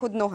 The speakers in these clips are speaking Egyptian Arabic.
خد نهى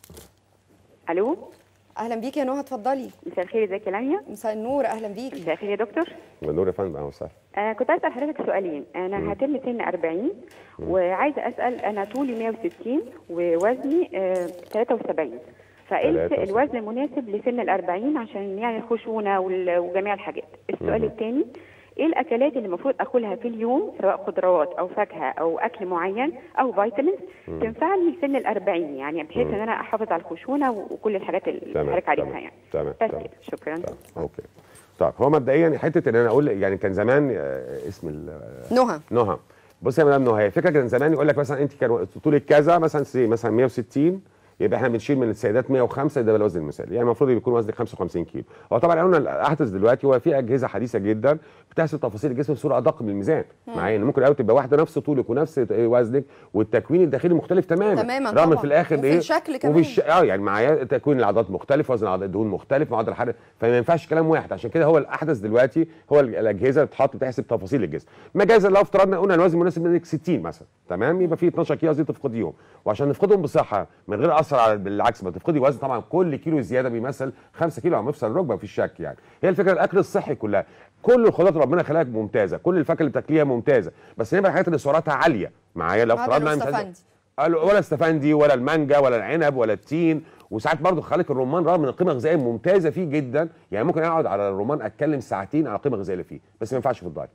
الو اهلا بيك يا نهى اتفضلي مساء الخير ازيك يا لميا مساء النور اهلا بيكي مساء الخير يا دكتور نور يا فندم اهلا وسهلا آه كنت عايزه اسال حضرتك سؤالين انا هتم سن 40 وعايزه اسال انا طولي 160 ووزني آه 73 فايه الس- 73. الوزن المناسب لسن ال 40 عشان يعني الخشونه وال- وجميع الحاجات السؤال الثاني ايه الاكلات اللي المفروض اكلها في اليوم سواء خضروات او فاكهه او اكل معين او فيتامينز تنفع لي لسن ال 40 يعني بحيث ان انا احافظ على الخشونه وكل الحاجات اللي تمام، حضرتك عارفها تمام، يعني تمام، بس تمام. كده شكرا طيب اوكي طيب هو مبدئيا حته ان انا اقول يعني كان زمان آه، اسم ال- نهى نهى بص يا مدام نهى هي الفكره كان زمان يقول لك مثلا انت كان طولك كذا مثلا سي مثلا 160 يبقى احنا بنشيل من السيدات 105 ده الوزن المثالي يعني المفروض يكون وزنك 55 كيلو هو طبعا قالوا لنا الاحدث دلوقتي هو في اجهزه حديثه جدا بتحسب تفاصيل الجسم بصوره ادق من الميزان معايا ان ممكن قوي تبقى واحده نفس طولك ونفس وزنك والتكوين الداخلي مختلف تماما تماما رغم طبعاً. في الاخر وفي ايه الشكل كمان. وبالش... اه يعني معايا تكوين العضلات مختلف وزن العضلات الدهون مختلف معدل الحرق فما ينفعش كلام واحد عشان كده هو الاحدث دلوقتي هو ال- الاجهزه اللي بتحط بتحسب تفاصيل الجسم مجازا لو افترضنا قلنا الوزن المناسب منك 60 مثلا تمام يبقى في 12 كيلو قصدي تفقديهم وعشان نفقدهم بصحه من غير اثر على بالعكس ما تفقدي وزن طبعا كل كيلو زياده بيمثل 5 كيلو على مفصل الركبه مفيش شك يعني هي الفكره الاكل الصحي كلها كل الخضروات اللي ربنا خلقها ممتازه كل الفاكهه اللي بتاكليها ممتازه بس هي بقى الحاجات اللي سعراتها عاليه معايا لو هذا افترضنا انت الاستفندي. قالوا ولا استفندي ولا المانجا ولا العنب ولا التين وساعات برضه خليك الرمان رغم ان القيمه الغذائيه ممتازه فيه جدا يعني ممكن اقعد على الرمان اتكلم ساعتين على القيمه الغذائيه اللي فيه بس ما ينفعش في الدايت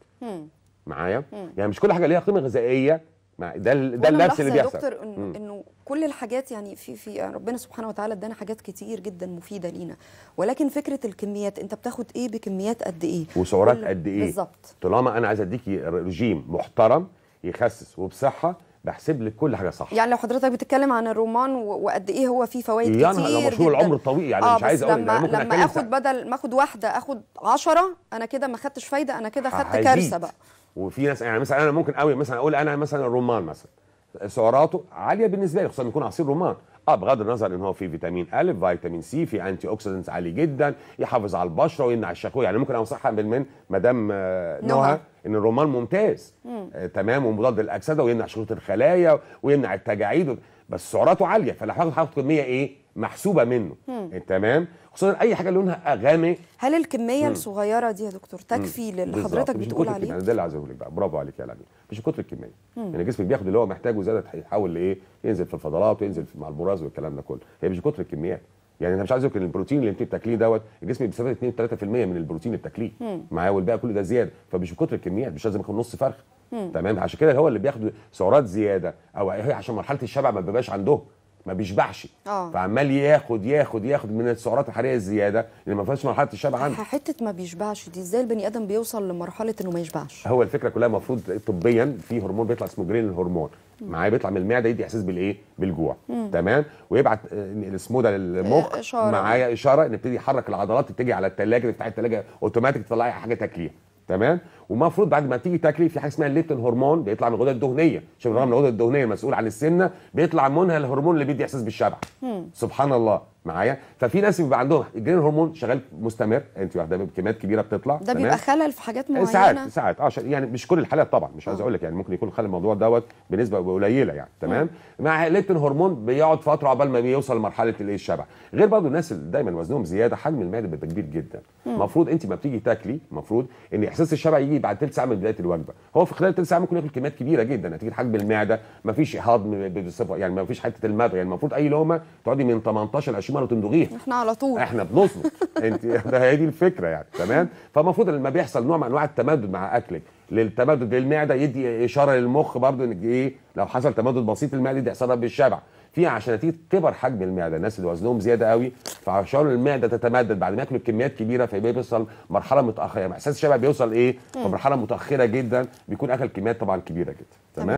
معايا يعني مش كل حاجه ليها قيمه غذائيه مع ده ال- ده وأنا اللبس اللي ملاحظة بيحصل يا دكتور إنه, انه كل الحاجات يعني في في يعني ربنا سبحانه وتعالى ادانا حاجات كتير جدا مفيده لينا ولكن فكره الكميات انت بتاخد ايه بكميات قد ايه وسعرات كل- قد ايه بالظبط طالما انا عايز اديكي رجيم محترم يخسس وبصحه بحسب لك كل حاجه صح يعني لو حضرتك بتتكلم عن الرمان و- وقد ايه هو فيه فوائد يا كتير نهار لو مشهور جداً. العمر الطويل يعني اه مش عايز بس اقول لما أنا ممكن لما أتكلم اخد ساعة. بدل ما اخد واحده اخد 10 انا كده ما خدتش فايده انا كده خدت هزيد. كارثه بقى وفي ناس يعني مثلا انا ممكن قوي مثلا اقول انا مثلا الرمان مثلا سعراته عاليه بالنسبه لي خصوصا يكون عصير رمان اه بغض النظر ان هو فيه فيتامين ا فيتامين سي في انتي اوكسيدنتس عالي جدا يحافظ على البشره ويمنع الشكوى يعني ممكن انصحها من من مدام آه، نهى. نهى ان الرمان ممتاز آه تمام ومضاد للاكسده ويمنع شروط الخلايا ويمنع التجاعيد و- بس سعراته عاليه فلو هاخد هاخد كميه ايه محسوبه منه تمام خصوصا اي حاجه لونها غامق هل الكميه الصغيره دي يا دكتور تكفي للي بالظبط. حضرتك مش بتقول كتر الكمية. عليه ده اللي عايز اقوله لك بقى برافو عليك يا لميا مش كتر الكميه يعني جسمك بياخد اللي هو محتاجه زياده هيحاول لايه ينزل في الفضلات وينزل في مع البراز والكلام ده كله هي مش كتر الكميات يعني انا مش عايز اقول ان البروتين اللي انت بتاكليه دوت الجسم بيستفاد 2 3% من البروتين اللي بتاكليه معاه والباقي كله ده زياده فمش بكتر الكميات مش لازم ياخد نص فرخ تمام عشان كده هو اللي بياخد سعرات زياده او هي عشان مرحله الشبع ما بيبقاش عندهم ما بيشبعش آه. فعمال ياخد ياخد ياخد من السعرات الحراريه الزياده اللي ما فيهاش مرحله الشبع عنده حته ما بيشبعش دي ازاي البني ادم بيوصل لمرحله انه ما يشبعش هو الفكره كلها المفروض طبيا في هرمون بيطلع اسمه جرين الهرمون معايا بيطلع من المعده يدي احساس بالايه بالجوع تمام ويبعت آه، اسمه ده للمخ آه، إشارة. معايا اشاره ان يبتدي يحرك العضلات تتجي على الثلاجه تفتح الثلاجه اوتوماتيك تطلعي حاجه تاكليها تمام ومفروض بعد ما تيجي تاكلي في حاجه اسمها الليبتين هرمون بيطلع من الغده الدهنيه شوف رغم الغده الدهنيه المسؤول عن السمنه بيطلع منها الهرمون اللي بيدي احساس بالشبع سبحان الله معايا ففي ناس بيبقى عندهم الجرين هرمون شغال مستمر انت واخده بكميات كبيره بتطلع ده تمام؟ بيبقى خلل في حاجات معينه ساعات ساعات اه عشان- يعني مش كل الحالات طبعا مش عايز اقول لك يعني ممكن يكون خلى الموضوع دوت بنسبه قليله يعني تمام مع ليبتين هرمون بيقعد فتره عقبال ما بيوصل لمرحله الايه الشبع غير برضو الناس اللي دايما وزنهم زياده حجم المعده بيبقى كبير جدا المفروض انت ما بتيجي تاكلي المفروض ان احساس الشبع يجي بعد ثلث ساعه من بدايه الوجبه هو في خلال ثلث ساعه ممكن ياكل كميات كبيره جدا نتيجه حجم المعده ما فيش هضم بصفه يعني ما فيش حته المضغ يعني المفروض اي لقمه تقعدي من 18 ل 20 مره تمضغيها احنا على طول احنا بنظبط انت ده هي دي الفكره يعني تمام فالمفروض لما بيحصل نوع من انواع التمدد مع اكلك للتمدد للمعده يدي اشاره للمخ برضو ان ايه لو حصل تمدد بسيط للمعده يدي اشاره بالشبع في عشان نتيجه كبر حجم المعده الناس اللي وزنهم زياده قوي فعشان المعده تتمدد بعد ما ياكلوا كميات كبيره فيبقى بيوصل مرحله متاخره يعني احساس الشبع بيوصل ايه في مرحله متاخره جدا بيكون اكل كميات طبعا كبيره جدا تمام